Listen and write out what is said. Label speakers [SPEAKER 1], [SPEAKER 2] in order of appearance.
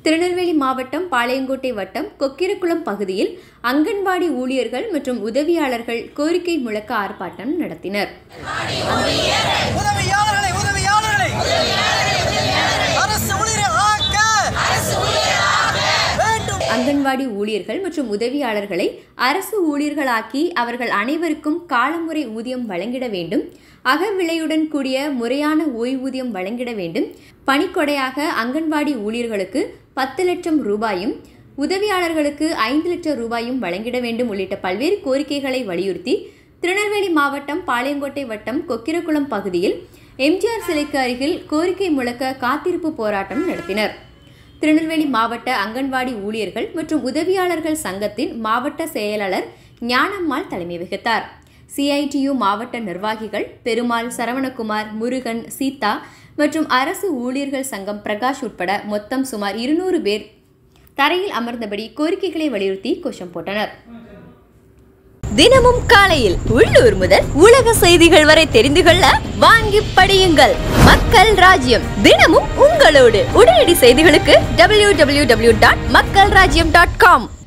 [SPEAKER 1] திருநெல்வேலி மாவட்டம் பாளையங்கோட்டை வட்டம் கொக்கிரக்குளம் பகுதியில் அங்கன்வாடி ஊழியர்கள் மற்றும் உதவியாளர்கள் கோரிக்கை முழக்க ஆர்ப்பாட்டம் நடத்தினர்
[SPEAKER 2] உதவியாளர்களை உதவியாளர்களை அரசு ஊழியரை ஆக்க வேண்டும்
[SPEAKER 1] அங்கன்வாடி ஊழியர்கள் மற்றும் உதவியாளர்களை அரசு ஊழியர்களாக்கி அவர்கள் அனைவருக்கும் காலமுறை ஊதியம் வழங்கிட வேண்டும் அகவிலையுடன் கூடிய முறையான ஓய்வூதியம் வழங்கிட வேண்டும் பணிக்கொடையாக அங்கன்வாடி ஊழியர்களுக்கு பத்து லட்சம் ரூபாயும் உதவியாளர்களுக்கு ஐந்து லட்சம் ரூபாயும் வழங்கிட வேண்டும் உள்ளிட்ட பல்வேறு கோரிக்கைகளை வலியுறுத்தி திருநெல்வேலி மாவட்டம் பாளையங்கோட்டை வட்டம் கொக்கிரகுளம் பகுதியில் எம்ஜிஆர் சிலைக்கு அருகில் கோரிக்கை முழக்க காத்திருப்பு போராட்டம் நடத்தினர் திருநெல்வேலி மாவட்ட அங்கன்வாடி ஊழியர்கள் மற்றும் உதவியாளர்கள் சங்கத்தின் மாவட்ட செயலாளர் ஞானம்மாள் தலைமை வகித்தார் சிஐடியு மாவட்ட நிர்வாகிகள் பெருமாள் சரவணகுமார் முருகன் சீதா மற்றும் அரசு ஊழியர்கள் சங்கம் பிரகாஷ் உட்பட மொத்தம் சுமார் இருநூறு பேர் தரையில் அமர்ந்தபடி கோரிக்கைகளை வலியுறுத்தி கோஷம் போட்டனர்
[SPEAKER 3] தினமும் காலையில் உள்ளூர் முதல் உலக செய்திகள் வரை தெரிந்து கொள்ள வாங்கி படியுங்கள் மக்கள் ராஜ்யம் தினமும் உங்களோடு உடனடி செய்திகளுக்கு டபிள்யூ டபிள்யூ டபிள்யூ டாட் மக்கள் ராஜ்யம் டாட் காம்